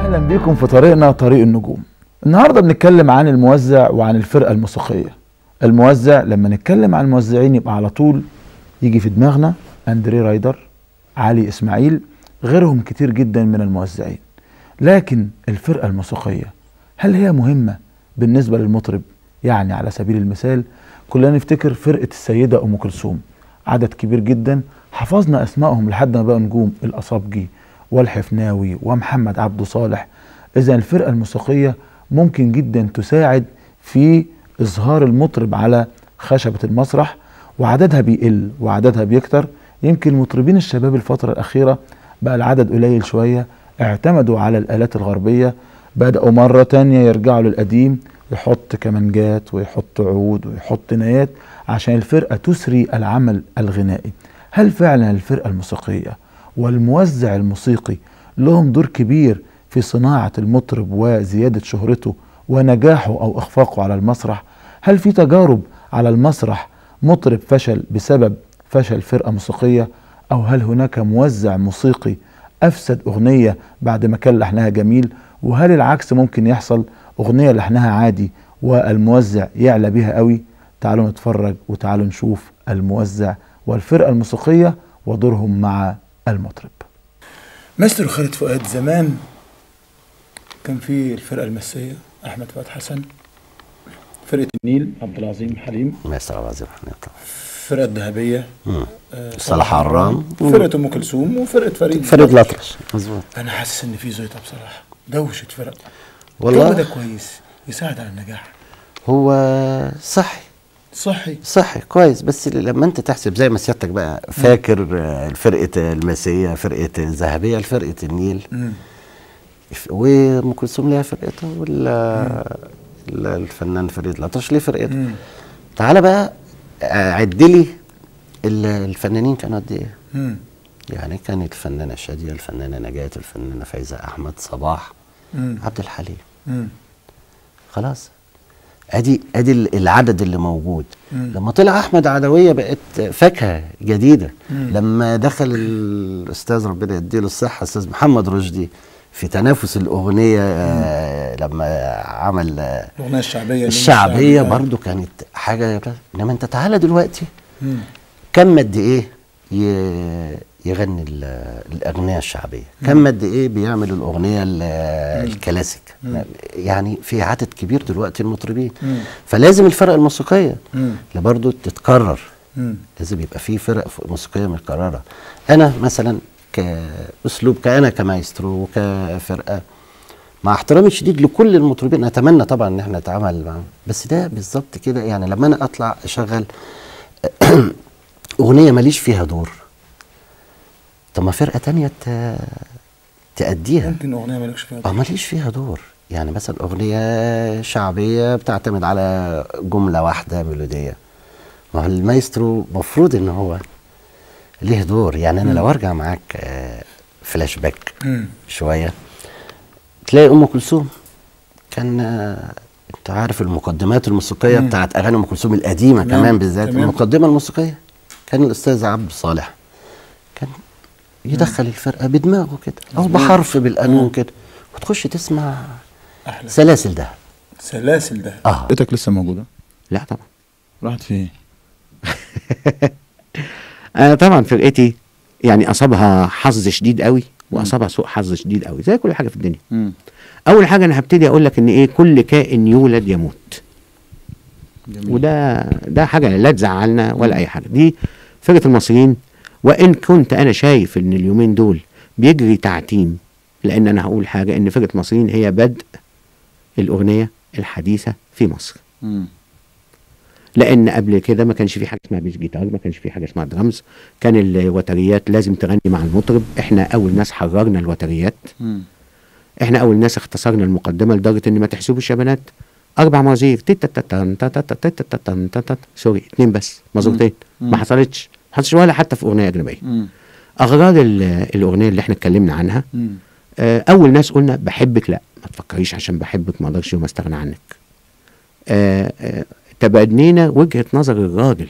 اهلا بيكم في طريقنا طريق النجوم النهارده بنتكلم عن الموزع وعن الفرقه الموسيقيه الموزع لما نتكلم عن الموزعين يبقى على طول يجي في دماغنا اندري رايدر علي اسماعيل غيرهم كتير جدا من الموزعين لكن الفرقه الموسيقيه هل هي مهمه بالنسبه للمطرب يعني على سبيل المثال كلنا نفتكر فرقه السيده ام كلثوم عدد كبير جدا حفظنا اسمائهم لحد ما بقوا نجوم الاصابجي والحفناوي ومحمد عبده صالح اذا الفرقه الموسيقيه ممكن جدا تساعد في اظهار المطرب على خشبه المسرح وعددها بيقل وعددها بيكتر يمكن مطربين الشباب الفتره الاخيره بقى العدد قليل شويه اعتمدوا على الالات الغربيه بداوا مره تانية يرجعوا للقديم يحط كمانجات ويحط عود ويحط نايات عشان الفرقه تسري العمل الغنائي هل فعلا الفرقه الموسيقيه والموزع الموسيقي لهم دور كبير في صناعه المطرب وزياده شهرته ونجاحه او اخفاقه على المسرح هل في تجارب على المسرح مطرب فشل بسبب فشل فرقه موسيقيه او هل هناك موزع موسيقي افسد اغنيه بعد ما كان لحنها جميل وهل العكس ممكن يحصل اغنيه لحنها عادي والموزع يعلى بيها قوي تعالوا نتفرج وتعالوا نشوف الموزع والفرقه الموسيقيه ودورهم مع المطرب مستر خالد فؤاد زمان كان في الفرقه المسيه احمد فؤاد حسن فرقه النيل عبد العظيم حليم ماستر عبد العزيز محمد طبعا الفرقه الذهبيه مم. آه، صلاح عرام فرقه ام كلثوم وفرقه فريد فريد الأطرش مظبوط انا حاسس ان في زيطه بصراحه دوشه فرق والله. الجو ده كويس يساعد على النجاح هو صحي صحي صحي كويس بس لما انت تحسب زي ما سيادتك بقى فاكر آه، فرقه المسيه فرقه الذهبيه فرقه النيل مم. ف- وام كلثوم ليها فرقتها ولا لا الفنان فريد الأطرش ليه فرقته مم. تعالى بقى آه، عد لي ال- الفنانين كانوا قد ايه مم. يعني كانت الفنانه شاديه الفنانه نجاة الفنانه فايزه احمد صباح مم. عبد الحليم مم. خلاص ادي ادي ال- العدد اللي موجود مم. لما طلع احمد عدويه بقت فاكهه جديده مم. لما دخل الاستاذ ربنا يديله الصحه استاذ محمد رشدي في تنافس الاغنيه آه لما عمل آه الاغنيه الشعبيه الشعبيه برضو كانت حاجه انما انت تعالى دلوقتي مم. كم قد ايه ي- يغني ال- الاغنيه الشعبيه كم قد ايه بيعمل الاغنيه ال- الكلاسيك يعني في عدد كبير دلوقتي المطربين مم. فلازم الفرق الموسيقيه مم. اللي برضو تتكرر مم. لازم يبقى في فرق ف- موسيقيه متكرره انا مثلا كاسلوب كانا كمايسترو وكفرقه مع احترامي الشديد لكل المطربين اتمنى طبعا ان احنا نتعامل معاهم بس ده بالظبط كده يعني لما انا اطلع اشغل اغنيه ماليش فيها دور طب ما فرقه تانية ت- تأديها ممكن اغنيه مالكش فيها اه ماليش فيها دور يعني مثلا اغنيه شعبيه بتعتمد على جمله واحده ميلوديه ما هو المايسترو مفروض ان هو ليه دور يعني انا لو ارجع معاك آه، فلاش باك مم. شويه تلاقي ام كلثوم كان آه، انت عارف المقدمات الموسيقيه مم. بتاعت اغاني ام كلثوم القديمه تمام، كمان بالذات تمام. المقدمه الموسيقيه كان الاستاذ عبد صالح كان يدخل الفرقه بدماغه كده او مظبوط. بحرف بالقانون كده وتخش تسمع احلى سلاسل ده سلاسل ده اه بيتك لسه موجوده لا طبعا راحت فين انا طبعا فرقتي يعني اصابها حظ شديد قوي واصابها سوء حظ شديد قوي زي كل حاجه في الدنيا مم. اول حاجه انا هبتدي اقول لك ان ايه كل كائن يولد يموت جميل. وده ده حاجه لا تزعلنا ولا اي حاجه دي فرقه المصريين وان كنت انا شايف ان اليومين دول بيجري تعتيم لان انا هقول حاجه ان فرقه المصريين هي بدء الاغنيه الحديثه في مصر مم. لان قبل كده ما كانش في حاجه اسمها بيس جيتار ما كانش في حاجه اسمها درامز كان الوتريات لازم تغني مع المطرب احنا اول ناس حررنا الوتريات مم. احنا اول ناس اختصرنا المقدمه لدرجه ان ما تحسبوش يا بنات اربع موازير تيتاتاتان تاتاتاتاتان تاتات. سوري اتنين بس مظبوطين مم. ما حصلتش ما حصلش ولا حتى في اغنيه اجنبيه مم. اغراض ال- الاغنيه اللي احنا اتكلمنا عنها مم. آه، اول ناس قلنا بحبك لا ما تفكريش عشان بحبك ما اقدرش يوم استغنى عنك آه، آه، تبنينا وجهه نظر الراجل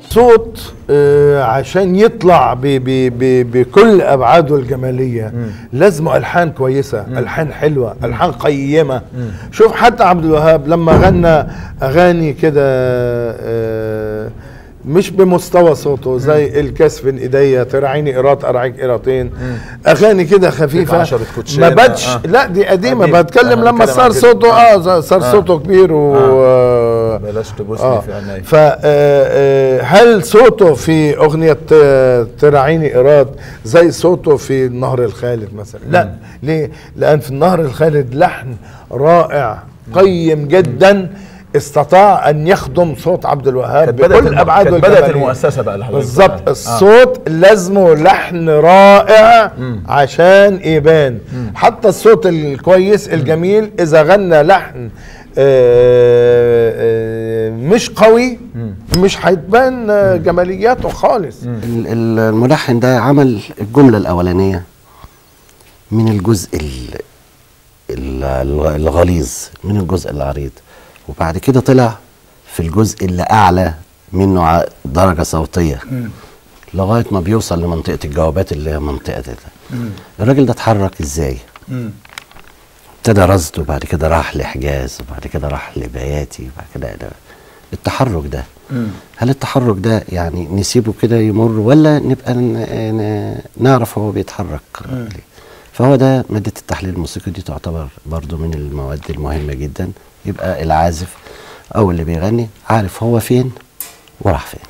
صوت آه، عشان يطلع ب ب ب بكل ابعاده الجماليه لازم الحان كويسه الحان حلوه الحان قيمه شوف حتى عبد الوهاب لما غنى اغاني كده آه، مش بمستوى صوته زي الكاس بين ايديا ترعيني قيراط ارعيك قيراطين اغاني كده خفيفه عشرة كوتشينة، ما بدش آه. لا دي قديمه قديم. بتكلم أنا لما بتكلم صار عن كده. صوته آه. اه صار آه. صوته كبير و آه. بلاش تبوسني آه. في عيني فهل هل صوته في اغنيه آه، تراعيني ايراد زي صوته في النهر الخالد مثلا لا ليه لان في النهر الخالد لحن رائع قيم جدا استطاع ان يخدم صوت عبد الوهاب كانت بدأت بكل الم- ابعاده كانت بدأت الجمالية. المؤسسة بقى اللي حضرتك بتقول بالظبط عليها. آه. الصوت لازمه لحن رائع عشان يبان حتى الصوت الكويس الجميل اذا غنى لحن آه، آه، مش قوي مش هيتبان آه، جمالياته خالص ال- ال- الملحن ده عمل الجملة الأولانية من الجزء ال- ال- الغ- الغليظ من الجزء العريض وبعد كده طلع في الجزء اللي أعلى منه ع- درجة صوتية لغاية ما بيوصل لمنطقة الجوابات اللي هي منطقة ده الراجل ده اتحرك ازاي؟ ابتدى رصد وبعد كده راح لحجاز وبعد كده راح لبياتي وبعد كده ده التحرك ده هل التحرك ده يعني نسيبه كده يمر ولا نبقى ن- ن- نعرف هو بيتحرك ليه؟ فهو ده مادة التحليل الموسيقي دي تعتبر برضو من المواد المهمة جدا يبقى العازف أو اللي بيغني عارف هو فين وراح فين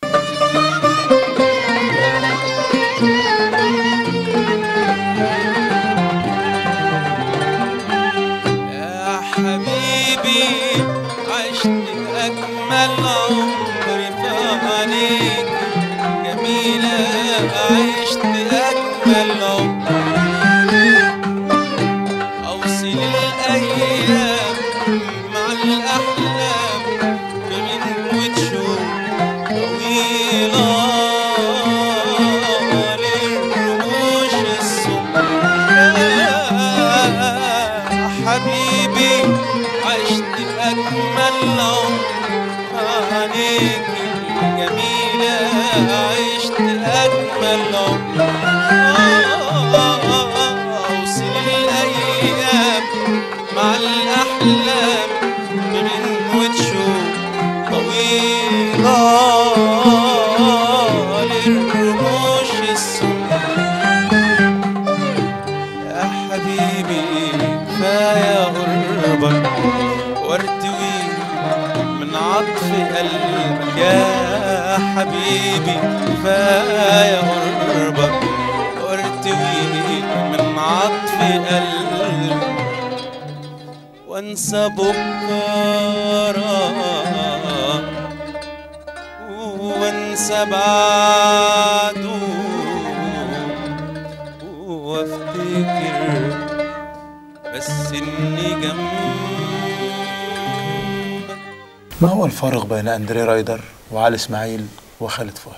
يا حبيبي عشت أجمل عمري في عينيك جميلة عشت أجمل عمر أوصل الأيام مع الأحلام بغنوة شوق طويلة للرموش الصبح يا حبيبي عشت أجمل عمر عليك الجميلة عشت أجمل عمر أوصل الأيام مع الأحلام بغنوة شوق طويلة للرموش السمر يا حبيبي كفاية قربك وارتوي من عطف قلبك يا حبيبي كفاية قربك وارتوي من عطف قلبك وانسى بكرة وانسى بعده وافتكر بس اني جنبك ما هو الفارق بين اندري رايدر وعلي اسماعيل وخالد فؤاد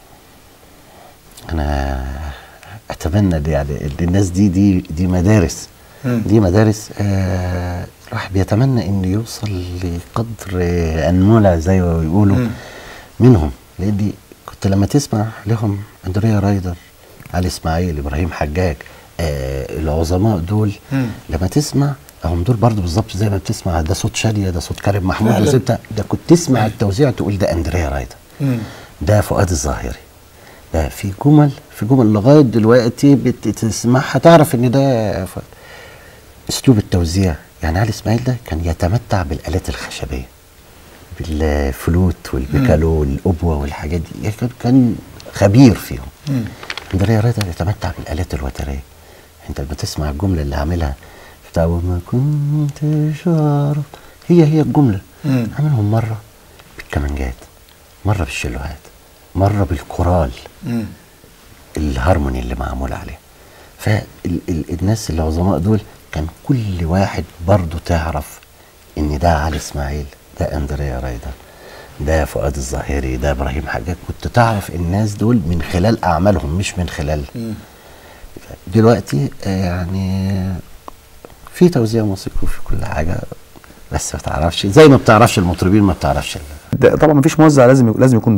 انا اتمنى دي يعني إن الناس دي دي دي مدارس مم. دي مدارس آه الواحد بيتمنى انه يوصل لقدر آه، المنى زي ما بيقولوا مم. منهم لان دي كنت لما تسمع لهم اندريا رايدر علي اسماعيل ابراهيم حجاج آه العظماء دول مم. لما تسمع هم دول برضو بالظبط زي ما بتسمع ده صوت شاديه ده صوت كريم محمود فعلا. ده صوت- ده كنت تسمع التوزيع تقول ده اندريا رايدر مم. ده فؤاد الظاهري ده في جمل في جمل لغايه دلوقتي بتسمعها تعرف ان ده ف... اسلوب التوزيع يعني علي اسماعيل ده كان يتمتع بالالات الخشبيه بالفلوت والبيكالو والابوه والحاجات دي يعني كان- كان خبير فيهم مم. اندريا رضا يتمتع بالالات الوتريه انت لما تسمع الجمله اللي عاملها بتاع وما كنتش اعرف هي هي الجمله مم. عاملهم مره بالكمانجات مره بالشلوهات مره بالكورال مم. الهارموني اللي معمول عليه فالناس العظماء دول كان كل واحد برضه تعرف ان ده علي اسماعيل ده اندريا رايدر ده فؤاد الظاهري ده ابراهيم حجاج كنت تعرف الناس دول من خلال اعمالهم مش من خلال مم. دلوقتي آه، يعني في توزيع موسيقي وفي كل حاجه بس ما تعرفش زي ما بتعرفش المطربين ما بتعرفش ال- ده طبعا مفيش موزع لازم يكون- لازم يكون دارس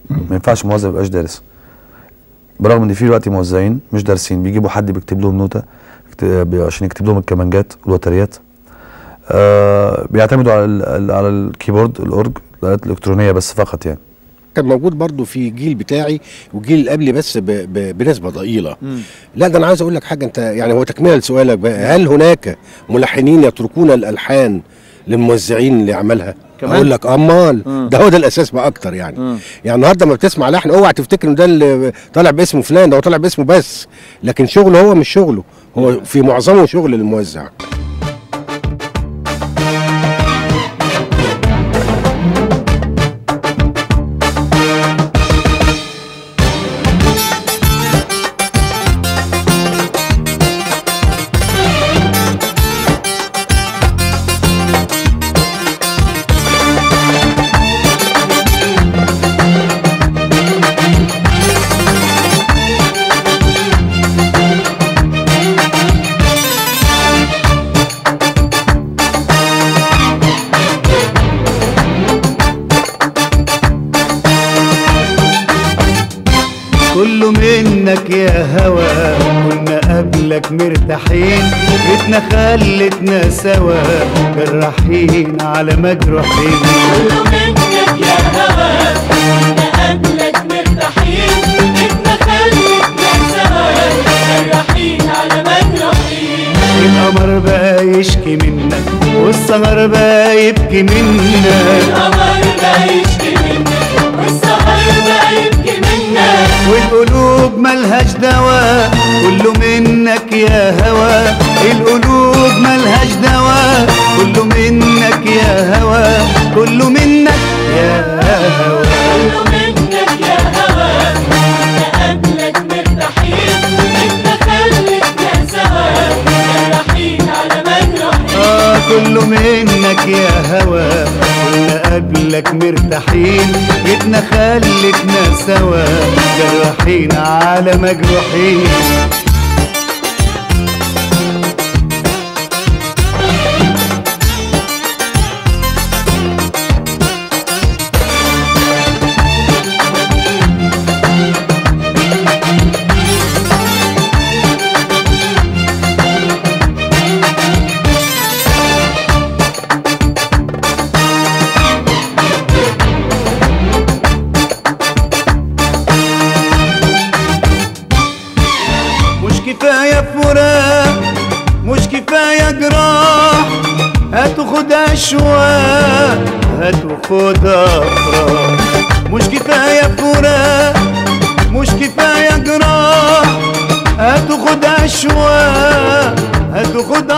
ما ينفعش موزع ما يبقاش دارس برغم ان في دلوقتي موزعين مش دارسين بيجيبوا حد بيكتب لهم نوته يكت- بي- عشان يكتب لهم الكمانجات والوتريات آه بيعتمدوا على ال- ال- على الكيبورد الاورج الالات الالكترونيه بس فقط يعني كان موجود برضو في الجيل بتاعي والجيل اللي قبلي بس ب... ب... بنسبه ضئيله لا ده انا عايز اقول لك حاجه انت يعني هو تكمله لسؤالك بقى هل هناك ملحنين يتركون الالحان للموزعين اللي يعملها كمان؟ اقول لك امال ده هو ده الاساس بقى اكتر يعني يعني النهارده ما بتسمع لحن اوعى تفتكر ان ده اللي طالع باسم فلان ده هو طالع باسمه بس لكن شغله هو مش شغله هو في معظمه شغل الموزع كله منك يا هوا كنا قبلك مرتاحين بيتنا خلتنا سوا جراحين على مجروحين كله منك يا هوا كنا قبلك مرتاحين بيتنا خلتنا سوا جراحين على مجروحين القمر بقى يشكي منك والسهر بقى يبكي منك القمر بقى يشكي منك والسهر بقى يبكي منك والقلوب ملهاش دواء كله منك يا هوا القلوب ملهاش دواء كله منك يا هوا كله منك يا هوا كله منك يا هوا كنا قبلك مرتاحين بيتنا خلتنا سوا جراحين على مجروحين آه كله منك يا هوا كنا قبلك مرتاحين جيتنا خلتنا سوا جراحين على مجروحين مش كفاية فراق مش كفاية جراح هاتوا خد أشواق هاتوا خد أفراح مش كفاية فراق مش كفاية جراح هاتوا خد أشواق هاتوا خد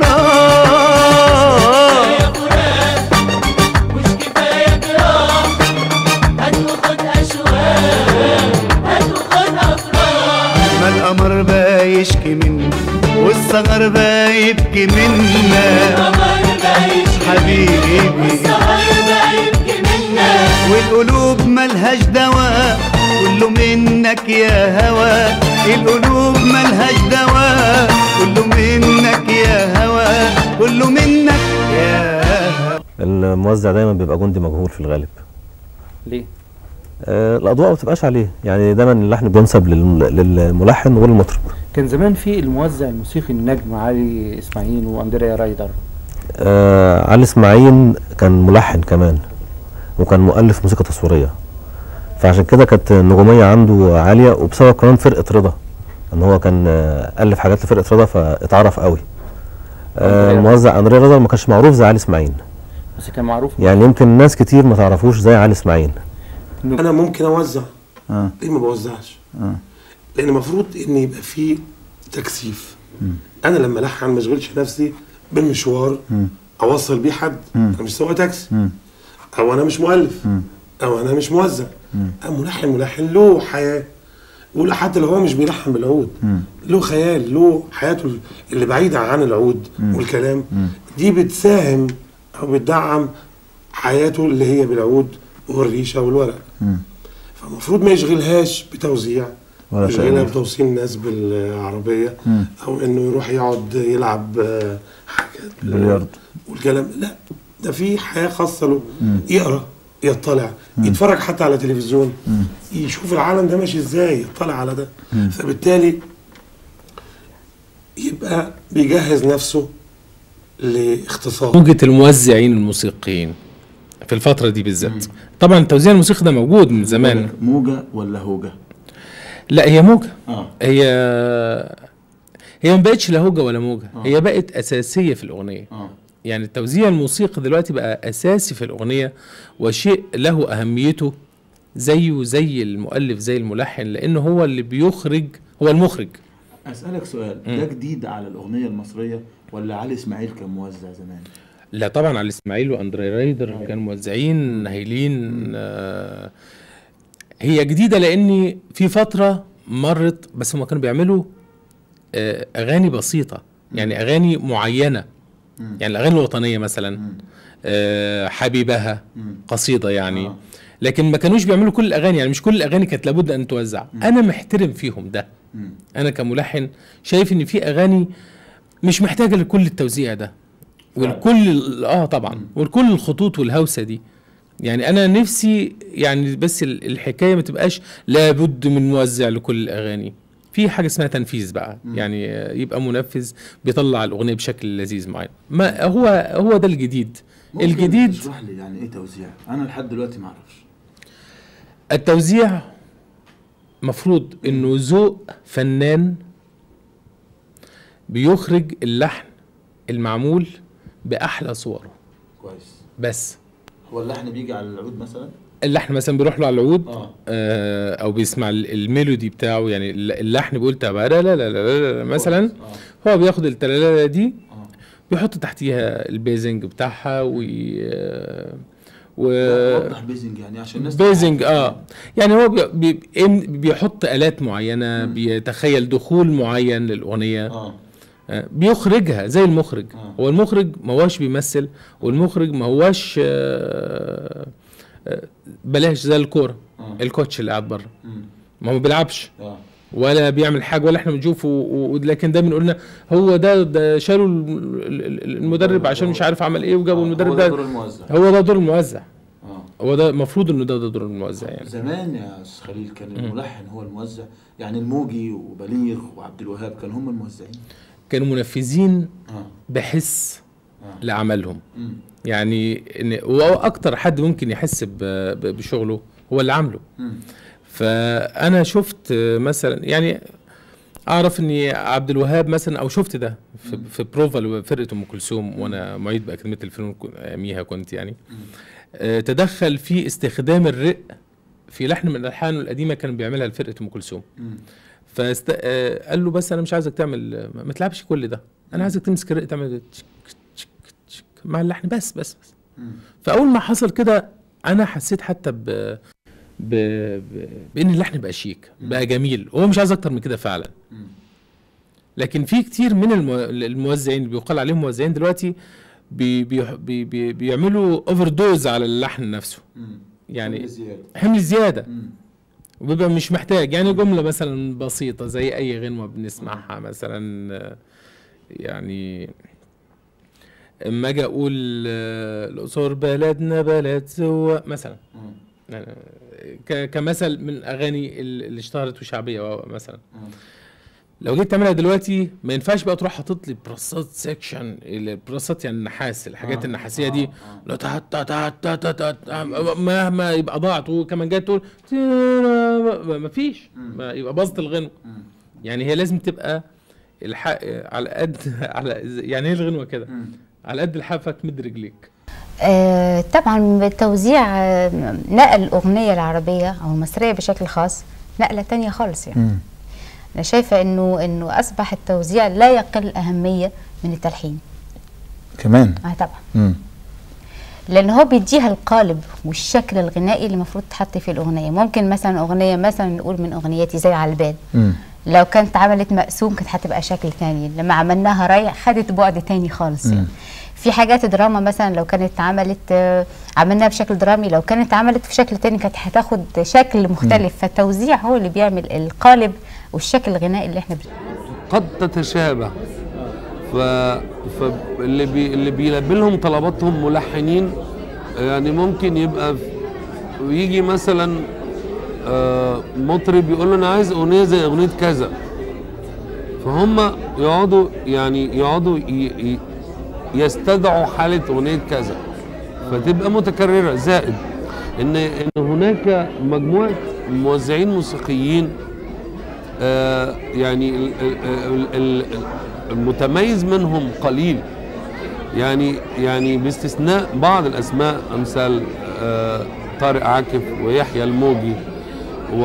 أفراح يا فراق مش كفاية جراح هتاخد أشواق هتاخد أفراح ما القمر بقى يشكي منك والسهر بقى يبكي منك القمر بقى يشكي حبيبي والسهر بقى يبكي منك والقلوب ملهاش دواء كله منك يا هوا القلوب ملهاش دواء كله منك يا هوا كله منك يا هوا الموزع دايما بيبقى جندي مجهول في الغالب ليه؟ آه الاضواء ما بتبقاش عليه يعني دايما اللحن بينسب للم- للملحن والمطرب كان زمان في الموزع الموسيقي النجم علي اسماعيل واندريا رايدر آه علي اسماعيل كان ملحن كمان وكان مؤلف موسيقى تصويريه فعشان كده كانت النجوميه عنده عاليه وبسبب كمان فرقه رضا ان هو كان آه الف حاجات لفرقه رضا فاتعرف قوي آه أندريا. الموزع اندريا رضا ما كانش معروف زي علي اسماعيل بس كان معروف يعني يمكن ناس كتير ما تعرفوش زي علي اسماعيل انا ممكن اوزع اه ليه ما بوزعش اه لان المفروض ان يبقى فيه تكثيف انا لما الحن ما اشغلش نفسي بمشوار اوصل بيه حد انا مش سواق تاكسي او انا مش مؤلف او انا مش موزع انا ملحن ملحن له حياه ولا حتى لو هو مش بيلحن بالعود له خيال له حياته اللي بعيده عن العود والكلام دي بتساهم او بتدعم حياته اللي هي بالعود والريشه والورق فالمفروض ما يشغلهاش بتوزيع ولا يشغلها تأليف. بتوصيل الناس بالعربيه او انه يروح يقعد يلعب آه، حاجات بلياردو. والكلام لا ده في حياه خاصه له يقرا يطلع يتفرج حتى على تلفزيون يشوف العالم ده ماشي ازاي يطلع على ده فبالتالي يبقى بيجهز نفسه لاختصار موجة الموزعين الموسيقيين في الفترة دي بالذات طبعا التوزيع الموسيقي ده موجود من زمان موجة ولا هوجة؟ لا هي موجة اه هي هي ما بقتش لا هوجة ولا موجة هي بقت أساسية في الأغنية اه يعني التوزيع الموسيقي دلوقتي بقى أساسي في الأغنية وشيء له أهميته زيه زي المؤلف زي الملحن لأنه هو اللي بيخرج هو المخرج اسالك سؤال مم. ده جديد على الاغنيه المصريه ولا علي اسماعيل كان موزع زمان؟ لا طبعا على اسماعيل واندري رايدر كانوا موزعين هايلين آه هي جديده لاني في فتره مرت بس هم كانوا بيعملوا آه اغاني بسيطه يعني اغاني معينه يعني الاغاني الوطنيه مثلا آه حبيبها قصيده يعني لكن ما كانوش بيعملوا كل الاغاني يعني مش كل الاغاني كانت لابد ان توزع انا محترم فيهم ده انا كملحن شايف ان في اغاني مش محتاجه لكل التوزيع ده والكل ال- اه طبعا والكل الخطوط والهوسه دي يعني انا نفسي يعني بس ال- الحكايه ما تبقاش لابد من موزع لكل الاغاني في حاجه اسمها تنفيذ بقى يعني آه، يبقى منفذ بيطلع الاغنيه بشكل لذيذ معين ما هو هو ده الجديد ممكن الجديد تشرح لي يعني ايه توزيع؟ انا لحد دلوقتي ما اعرفش التوزيع مفروض انه ذوق فنان بيخرج اللحن المعمول باحلى صوره كويس بس هو اللحن بيجي على العود مثلا؟ اللحن مثلا بيروح له على العود اه آه او بيسمع ال- الميلودي بتاعه يعني الل- اللحن بيقول تبارا لا لا لا لا مثلا هو بياخد التلالا دي بيحط تحتيها البيزنج بتاعها وي و وضح بيزنج يعني عشان الناس بيزنج اه يعني هو بي بي إم- بيحط الات معينه بيتخيل دخول معين للاغنيه اه آه، بيخرجها زي المخرج هو المخرج ما هواش بيمثل والمخرج ما هواش آه، آه، بلاش زي الكوره الكوتش اللي قاعد بره مم. ما هو ما بيلعبش اه ولا بيعمل حاجه ولا احنا بنشوفه و- و- لكن ده بنقول لنا هو ده ده شالوا ال- ال- ال- المدرب عشان مش عارف عمل ايه وجابوا المدرب هو ده ده دور الموزع. هو ده دور الموزع اه هو ده المفروض انه ده, ده دور الموزع يعني زمان يا استاذ خليل كان الملحن هو الموزع يعني الموجي وبليغ وعبد الوهاب كانوا هم الموزعين كانوا منفذين اه بحس آه. لعملهم مم. يعني ان واكتر حد ممكن يحس ب- ب- بشغله هو اللي عامله مم. فانا شفت مثلا يعني اعرف اني عبد الوهاب مثلا او شفت ده في, في بروفا لفرقه ام كلثوم وانا معيد باكاديميه الفنون كن- اياميها كنت يعني آه، تدخل في استخدام الرق في لحن من الالحان القديمه كان بيعملها لفرقه ام كلثوم مم. فاست... آه، قال له بس انا مش عايزك تعمل ما ما تلعبش كل ده انا عايزك تمسك الرق تعمل تشك تشك تشك مع اللحن بس بس بس مم. فاول ما حصل كده انا حسيت حتى ب ب... ب... بان اللحن بقى شيك بقى جميل هو مش عايز اكتر من كده فعلا مم. لكن في كتير من المو... الموزعين اللي بيقال عليهم موزعين دلوقتي بي... بي... بي... بي... بيعملوا اوفر دوز على اللحن نفسه مم. يعني حمل زيادة. حمل زياده مم. وبيبقى مش محتاج يعني جمله مثلا بسيطه زي اي غنوه بنسمعها مثلا آه، يعني اما اجي اقول آه، الاقصر بلدنا بلد سوا مثلا مم. يعني ك- كمثل من اغاني ال- اللي اشتهرت وشعبيه و- مثلا مم. لو جيت تعملها دلوقتي ما ينفعش بقى تروح حاطط لي براسات سيكشن البراسات يعني النحاس الحاجات آه، النحاسيه آه، دي آه. لا تا تا تا تا تا تا مهما يبقى ضاعت وكمان جاي تقول ما فيش ما يبقى باظت الغنوه مم. يعني هي لازم تبقى الحق على قد على يعني ايه الغنوه كده مم. على قد لحافك مد رجليك آه، طبعا بالتوزيع آه، نقل الأغنية العربية أو المصرية بشكل خاص نقلة تانية خالص يعني مم. أنا شايفة إنه إنه أصبح التوزيع لا يقل أهمية من التلحين كمان آه طبعا مم. لأن هو بيديها القالب والشكل الغنائي اللي المفروض تحط فيه الأغنية ممكن مثلا أغنية مثلا نقول من أغنياتي زي على البال مم. لو كانت عملت مقسوم كانت هتبقى شكل تاني لما عملناها رايح خدت بعد تاني خالص يعني. مم. في حاجات دراما مثلا لو كانت عملت آه، عملناها بشكل درامي لو كانت عملت في شكل تاني كانت هتاخد شكل مختلف فالتوزيع هو اللي بيعمل القالب والشكل الغنائي اللي احنا بن- قد تتشابه ف... فاللي بي... اللي بيلبي لهم طلباتهم ملحنين يعني ممكن يبقى ويجي مثلا آه، مطرب يقول له انا عايز اغنيه زي اغنيه كذا فهم يقعدوا يعني يقعدوا ي- ي- يستدعوا حاله اغنيه كذا فتبقى متكرره زائد ان ان هناك مجموعه موزعين موسيقيين آه، يعني ال- ال- ال- ال- المتميز منهم قليل يعني يعني باستثناء بعض الاسماء امثال آه، طارق عاكف ويحيى الموجي و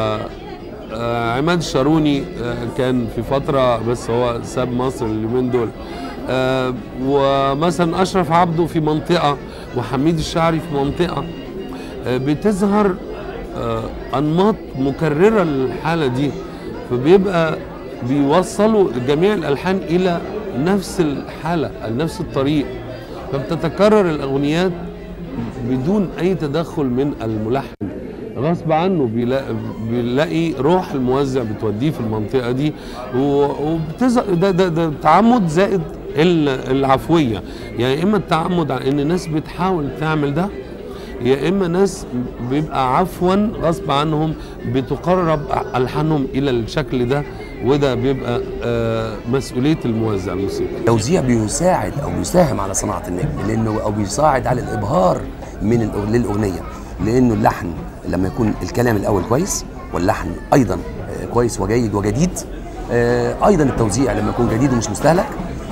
آه، عماد الشاروني آه، كان في فتره بس هو ساب مصر اليومين دول آه، ومثلا اشرف عبده في منطقه وحميد الشاعري في منطقه آه، بتظهر آه، انماط مكرره للحاله دي فبيبقى بيوصلوا جميع الالحان الى نفس الحاله نفس الطريق فبتتكرر الاغنيات بدون اي تدخل من الملحن غصب عنه بيلاقي, بيلاقي روح الموزع بتوديه في المنطقه دي وبتظهر ده, ده, ده تعمد زائد ال- العفويه يعني اما التعمد على ان الناس بتحاول تعمل ده يا اما ناس بيبقى عفوا غصب عنهم بتقرب الحانهم الى الشكل ده وده بيبقى آه، مسؤوليه الموزع الموسيقي التوزيع بيساعد او بيساهم على صناعه النجم لانه او بيساعد على الابهار من الأغ- للاغنيه لانه اللحن لما يكون الكلام الاول كويس واللحن ايضا آه، كويس وجيد وجديد آه، ايضا التوزيع لما يكون جديد ومش مستهلك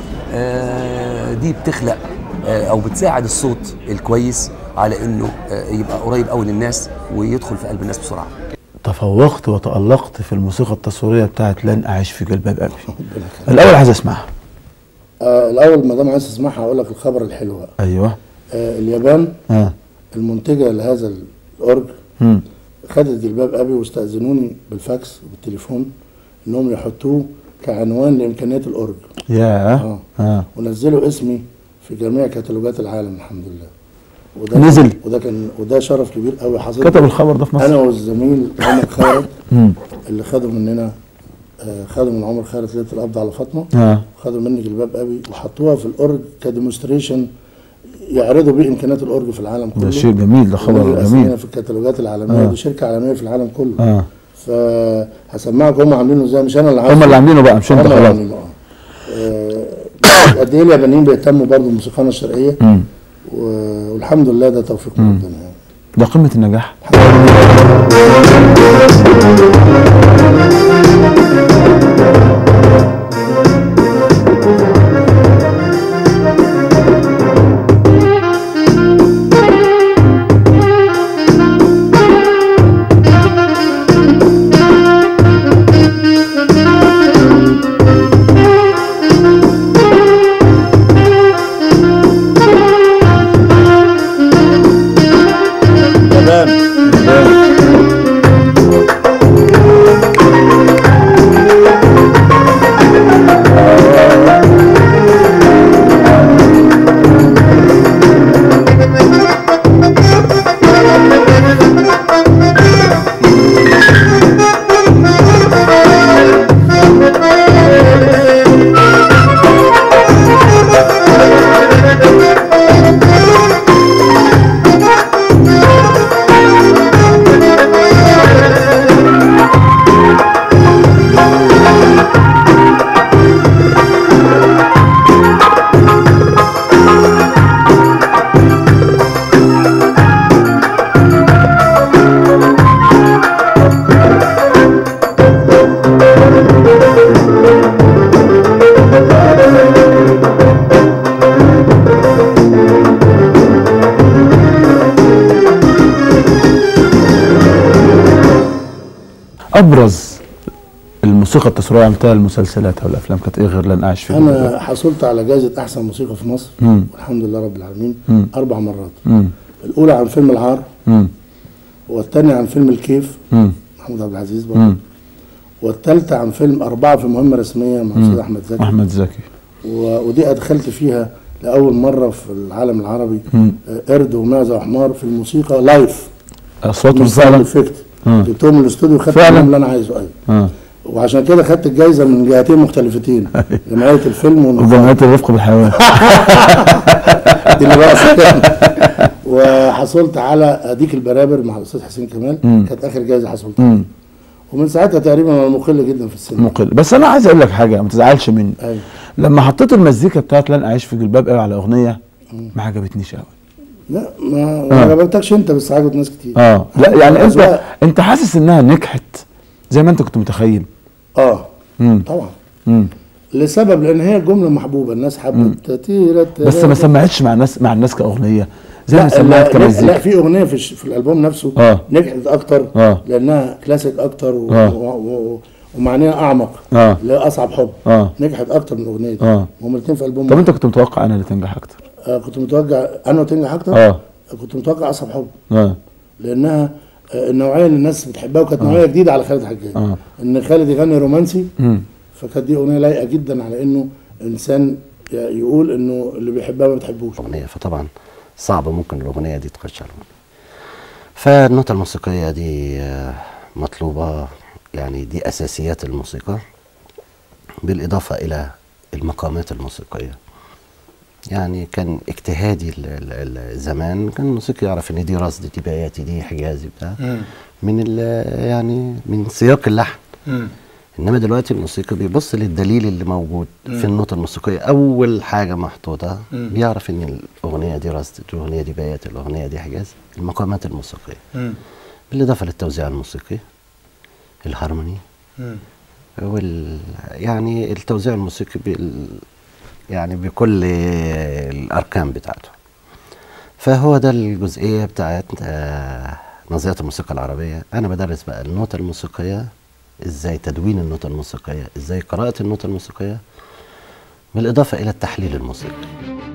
آه، دي بتخلق آه، او بتساعد الصوت الكويس على انه آه، يبقى قريب قوي للناس ويدخل في قلب الناس بسرعه تفوقت وتألقت في الموسيقى التصويرية بتاعت لن أعيش في جلباب أبي الأول عايز أسمعها آه الاول ما دام عايز تسمعها هقول لك الخبر الحلو بقى أيوه آه اليابان آه. المنتجه لهذا الاورج مم. خدت جلباب ابي واستاذنوني بالفاكس وبالتليفون انهم يحطوه كعنوان لامكانيات الاورج ياه آه. آه. ونزلوا اسمي في جميع كتالوجات العالم الحمد لله وده نزل. وده كان وده شرف كبير قوي حصل كتب الخبر ده في مصر. انا والزميل عمر خالد مم. اللي خدوا مننا آه، خدوا من عمر خالد ليله القبض على فاطمه آه. خدوا مني جلباب ابي وحطوها في الاورج كديمونستريشن يعرضوا بيه امكانيات الاورج في العالم كله ده شيء جميل ده خبر ونزل جميل اسامينا في الكتالوجات العالميه آه. دي شركه عالميه في العالم كله آه. فهسمعك هم عاملينه ازاي مش انا اللي هم اللي عاملينه بقى، مش أنت هم اللي خلاص. عاملينه، آه. آه، قد ايه اليابانيين بيهتموا برضه بموسيقانا الشرقيه مم. و- والحمد لله ده توفيق من مم. ربنا يعني. ده قمة النجاح ابرز الموسيقى التصويريه عملتها المسلسلات او الافلام كانت ايه غير لن اعيش في جلباب انا أبي؟ حصلت على جائزه احسن موسيقى في مصر مم. والحمد لله رب العالمين مم. اربع مرات مم. الاولى عن فيلم العار مم. والثانيه عن فيلم الكيف مم. محمود عبد العزيز برضه مم. والثالثه عن فيلم اربعه في مهمه رسميه مع مم. الاستاذ احمد زكي احمد زكي و... ودي ادخلت فيها لاول مره في العالم العربي مم. آه، قرد ومعزه وحمار في الموسيقى لايف اصواتهم مش ساوند فعلا افكت آه. جبتهم من الاستوديو خدت فعلا؟ منهم اللي انا عايزه ايوه اه وعشان كده خدت الجائزه من جهتين مختلفتين جمعيه الفيلم والنقابة. وجمعيه الرفق بالحيوان دي اللي بقى سكن. و... وحصلت على اديك البرابر مع الاستاذ حسين كمال مم. كانت اخر جائزه حصلت عليها مم. ومن ساعتها تقريبا انا مقل جدا في السن مقل بس انا عايز اقول لك حاجه ما تزعلش مني ايوه لما حطيت المزيكا بتاعت لن اعيش في جلباب قوي على اغنيه ما عجبتنيش قوي لا ما آه. ما عجبتكش انت بس عجبت ناس كتير اه لا يعني انت أذواق. انت حاسس انها نجحت زي ما انت كنت متخيل اه امم طبعا امم لسبب لان هي جمله محبوبه الناس حبت تيرة بس ما سمعتش مع الناس مع الناس كاغنيه زي ما لا, سمعت لا, لا, كمزيكا لا في اغنيه في, الش- في الالبوم نفسه آه. نجحت اكتر آه. لانها كلاسيك اكتر و آه. و و ومعناها اعمق اه لا اصعب حب اه نجحت اكتر من الاغنيه دي اه هما الاثنين في البوم طب انت كنت متوقع انا اللي تنجح اكتر آه كنت متوقع انا تنجح اكتر اه كنت متوقع اصعب حب اه لانها آه النوعيه اللي الناس بتحبها وكانت آه. نوعيه جديده على خالد حجاج اه ان خالد يغني رومانسي امم فكانت دي اغنيه لايقه جدا على انه انسان ي- يقول انه اللي بيحبها ما بتحبوش اغنيه فطبعا صعب ممكن الاغنيه دي تخش على الأغنية. فالنوتة الموسيقيه دي آه، مطلوبه يعني دي اساسيات الموسيقى بالاضافه الى المقامات الموسيقيه يعني كان اجتهادي ال- ال- ال- زمان كان الموسيقي يعرف ان دي رصد دي بياتي دي حجازي بتاع مم. من ال- يعني من سياق اللحن مم. انما دلوقتي الموسيقي بيبص للدليل اللي موجود مم. في النوتة الموسيقية اول حاجة محطوطة مم. بيعرف ان الاغنية دي رصد الاغنية دي بيات الاغنية دي حجاز المقامات الموسيقية مم. بالاضافة للتوزيع الموسيقي الهارموني مم. وال يعني التوزيع الموسيقي بال يعني بكل الاركان بتاعته فهو ده الجزئيه بتاعت آه، نظريه الموسيقى العربيه انا بدرس بقى النوتة الموسيقيه ازاي تدوين النوتة الموسيقيه ازاي قراءه النوتة الموسيقيه بالاضافه الى التحليل الموسيقي